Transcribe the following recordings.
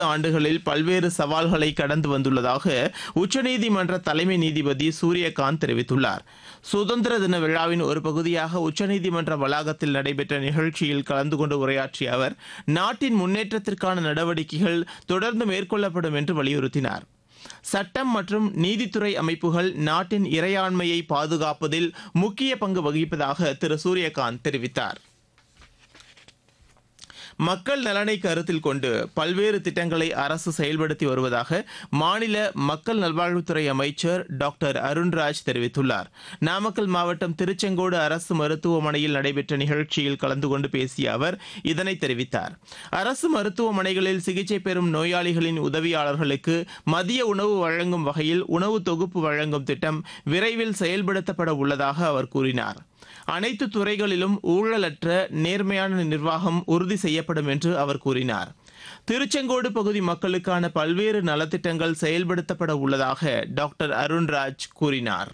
ஆண்டுகளில் பல்வேறு சவால்களை கடந்து வந்துள்ளதாக உச்சநீதிமன்ற தலைமை நீதிபதி சூரியகாந்த் தெரிவித்துள்ளார் சுதந்திர தின விழாவின் ஒரு பகுதியாக உச்சநீதிமன்ற வளாகத்தில் நடைபெற்ற நிகழ்ச்சியில் கலந்து கொண்டு உரையாற்றிய அவர் நாட்டின் முன்னேற்றத்திற்கான நடவடிக்கைகள் தொடர்ந்து மேற்கொள்ளப்படும் என்று வலியுறுத்தினார் சட்டம் மற்றும் நீதித்துறை அமைப்புகள் நாட்டின் இறையாண்மையை பாதுகாப்பதில் முக்கிய பங்கு வகிப்பதாக திரு சூரியகாந்த் தெரிவித்தார் மக்கள் நலனை கருத்தில் கொண்டு பல்வேறு திட்டங்களை அரசு செயல்படுத்தி வருவதாக மாநில மக்கள் நல்வாழ்வுத்துறை அமைச்சர் டாக்டர் அருண்ராஜ் தெரிவித்துள்ளார் நாமக்கல் மாவட்டம் திருச்செங்கோடு அரசு மருத்துவமனையில் நடைபெற்ற நிகழ்ச்சியில் கலந்து கொண்டு பேசிய அவர் இதனை தெரிவித்தார் அரசு மருத்துவமனைகளில் சிகிச்சை பெறும் நோயாளிகளின் உதவியாளர்களுக்கு மதிய உணவு வழங்கும் வகையில் உணவு தொகுப்பு வழங்கும் திட்டம் விரைவில் செயல்படுத்தப்பட உள்ளதாக அவர் கூறினார் அனைத்து துறைகளிலும் ஊழலற்ற நேர்மையான நிர்வாகம் உறுதி செய்யப்படும் என்று அவர் கூறினார் திருச்செங்கோடு பகுதி மக்களுக்கான பல்வேறு நலத்திட்டங்கள் செயல்படுத்தப்பட உள்ளதாக டாக்டர் அருண்ராஜ் கூறினார்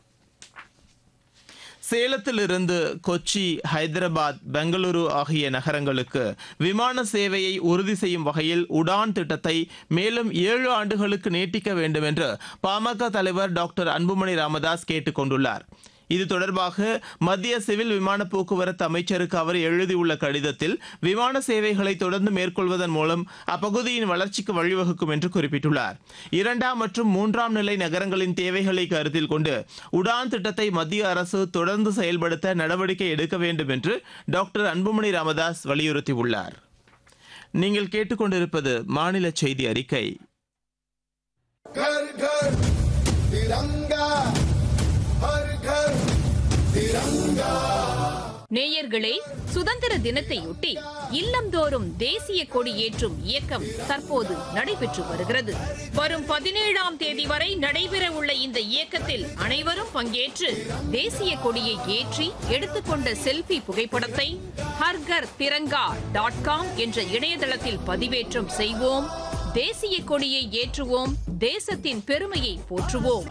சேலத்திலிருந்து கொச்சி ஹைதராபாத் பெங்களூரு ஆகிய நகரங்களுக்கு விமான சேவையை உறுதி செய்யும் வகையில் உடான் திட்டத்தை மேலும் ஏழு ஆண்டுகளுக்கு நீட்டிக்க வேண்டும் என்று பாமக தலைவர் டாக்டர் அன்புமணி ராமதாஸ் கேட்டுக் கொண்டுள்ளார் இது தொடர்பாக மத்திய சிவில் விமான போக்குவரத்து அமைச்சருக்கு அவர் எழுதியுள்ள கடிதத்தில் விமான சேவைகளை தொடர்ந்து மேற்கொள்வதன் மூலம் அப்பகுதியின் வளர்ச்சிக்கு வழிவகுக்கும் என்று குறிப்பிட்டுள்ளார் இரண்டாம் மற்றும் மூன்றாம் நிலை நகரங்களின் தேவைகளை கருத்தில் கொண்டு உடான் திட்டத்தை மத்திய அரசு தொடர்ந்து செயல்படுத்த நடவடிக்கை எடுக்க வேண்டும் என்று டாக்டர் அன்புமணி ராமதாஸ் வலியுறுத்தியுள்ளார் நீங்கள் கேட்டுக்கொண்டிருப்பது மாநில செய்தி அறிக்கை घर घर तिरंगा हर घर तिरंगा நேயர்களே சுதந்திர தினத்தையொட்டி இல்லந்தோறும் தேசிய கொடி ஏற்றும் இயக்கம் தற்போது நடைபெற்று வருகிறது வரும் பதினேழாம் தேதி வரை நடைபெற உள்ள இந்த இயக்கத்தில் அனைவரும் பங்கேற்று தேசிய கொடியை ஏற்றி எடுத்துக்கொண்ட செல்ஃபி புகைப்படத்தை ஹர்கர் திரங்கா டாட் காம் என்ற இணையதளத்தில் பதிவேற்றம் செய்வோம் தேசிய கொடியை ஏற்றுவோம் தேசத்தின் பெருமையை போற்றுவோம்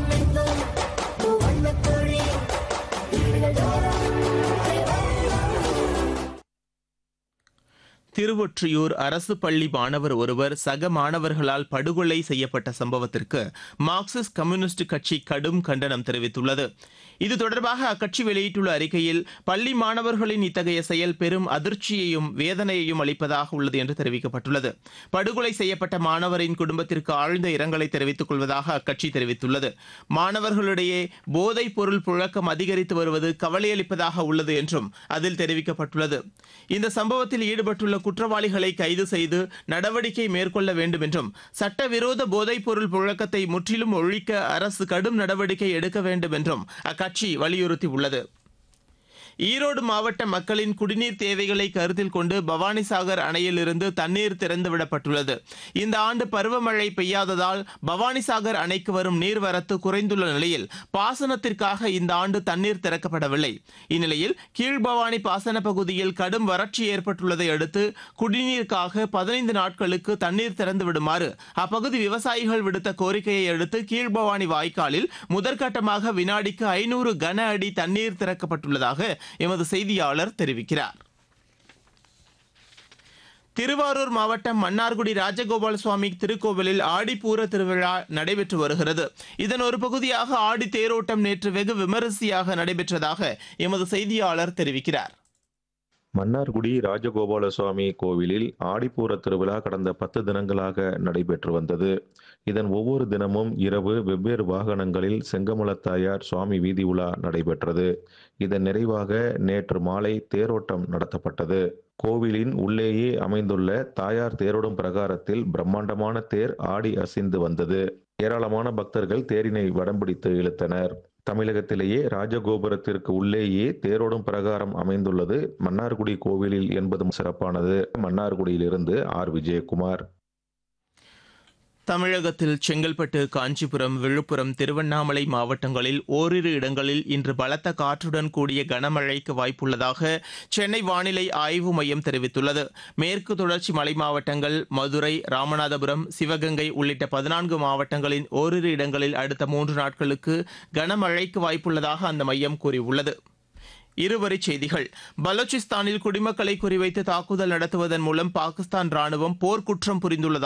திருவொற்றியூர் அரசு பள்ளி மாணவர் ஒருவர் சக மாணவர்களால் படுகொலை செய்யப்பட்ட சம்பவத்திற்கு மார்க்சிஸ்ட் கம்யூனிஸ்ட் கட்சி கடும் கண்டனம் தெரிவித்துள்ளது இது தொடர்பாக அக்கட்சி வெளியிட்டுள்ள அறிக்கையில் பள்ளி மாணவர்களின் இத்தகைய செயல் பெரும் அதிர்ச்சியையும் வேதனையையும் அளிப்பதாக உள்ளது என்று தெரிவிக்கப்பட்டுள்ளது படுகொலை செய்யப்பட்ட மாணவரின் குடும்பத்திற்கு ஆழ்ந்த இரங்கலை தெரிவித்துக் கொள்வதாக அக்கட்சி தெரிவித்துள்ளது மாணவர்களிடையே போதைப் பொருள் புழக்கம் அதிகரித்து வருவது கவலையளிப்பதாக உள்ளது என்றும் அதில் தெரிவிக்கப்பட்டுள்ளது இந்த சம்பவத்தில் ஈடுபட்டுள்ள குற்றவாளிகளை கைது செய்து நடவடிக்கை மேற்கொள்ள வேண்டும் என்றும் சட்டவிரோத போதைப் பொருள் புழக்கத்தை முற்றிலும் ஒழிக்க அரசு கடும் நடவடிக்கை எடுக்க வேண்டும் என்றும் அக்கட்சி வலியுறுத்தியுள்ளது ஈரோடு மாவட்ட மக்களின் குடிநீர் தேவைகளை கருத்தில் கொண்டு பவானிசாகர் அணையிலிருந்து தண்ணீர் திறந்துவிடப்பட்டுள்ளது இந்த ஆண்டு பருவமழை பெய்யாததால் பவானிசாகர் அணைக்கு வரும் நீர்வரத்து குறைந்துள்ள நிலையில் பாசனத்திற்காக இந்த ஆண்டு தண்ணீர் திறக்கப்படவில்லை இந்நிலையில் கீழ்பவானி பாசன பகுதியில் கடும் வறட்சி ஏற்பட்டுள்ளதை அடுத்து குடிநீருக்காக பதினைந்து நாட்களுக்கு தண்ணீர் திறந்து விடுமாறு அப்பகுதி விவசாயிகள் விடுத்த கோரிக்கையை அடுத்து கீழ்பவானி வாய்க்காலில் முதற்கட்டமாக வினாடிக்கு ஐநூறு கன அடி தண்ணீர் திறக்கப்பட்டுள்ளதாக எமது செய்தியாளர் தெரிவிக்கிறார் திருவாரூர் மாவட்டம் மன்னார்குடி ராஜகோபால சுவாமி திருக்கோவிலில் ஆடிப்பூர திருவிழா நடைபெற்று வருகிறது இதன் ஒரு பகுதியாக ஆடி தேரோட்டம் நேற்று வெகு விமரிசையாக நடைபெற்றதாக எமது செய்தியாளர் தெரிவிக்கிறார் மன்னார்குடி ராஜகோபால சுவாமி கோவிலில் ஆடிப்பூர திருவிழா கடந்த பத்து தினங்களாக நடைபெற்று வந்தது இதன் ஒவ்வொரு தினமும் இரவு வெவ்வேறு வாகனங்களில் செங்கமலத்தாயார் சுவாமி வீதி உலா நடைபெற்றது இதன் நிறைவாக நேற்று மாலை தேரோட்டம் நடத்தப்பட்டது கோவிலின் உள்ளேயே அமைந்துள்ள தாயார் தேரோடும் பிரகாரத்தில் பிரம்மாண்டமான தேர் ஆடி அசைந்து வந்தது ஏராளமான பக்தர்கள் தேரினை வடம்பிடித்து இழுத்தனர் தமிழகத்திலேயே ராஜகோபுரத்திற்கு உள்ளேயே தேரோடும் பிரகாரம் அமைந்துள்ளது மன்னார்குடி கோவிலில் என்பதும் சிறப்பானது மன்னார்குடியிலிருந்து ஆர் விஜயகுமார் தமிழகத்தில் செங்கல்பட்டு காஞ்சிபுரம் விழுப்புரம் திருவண்ணாமலை மாவட்டங்களில் ஓரிரு இடங்களில் இன்று பலத்த காற்றுடன் கூடிய கனமழைக்கு வாய்ப்புள்ளதாக சென்னை வானிலை ஆய்வு மையம் தெரிவித்துள்ளது மேற்கு தொடர்ச்சி மலை மாவட்டங்கள் மதுரை ராமநாதபுரம் சிவகங்கை உள்ளிட்ட பதினான்கு மாவட்டங்களின் ஓரிரு இடங்களில் அடுத்த மூன்று நாட்களுக்கு கனமழைக்கு வாய்ப்புள்ளதாக அந்த மையம் கூறியுள்ளது இருவரிச் செய்திகள் பலூச்சிஸ்தானில் குடிமக்களை குறிவைத்து தாக்குதல் நடத்துவதன் மூலம் பாகிஸ்தான் ராணுவம் போர்க்குற்றம் புரிந்துள்ளதாக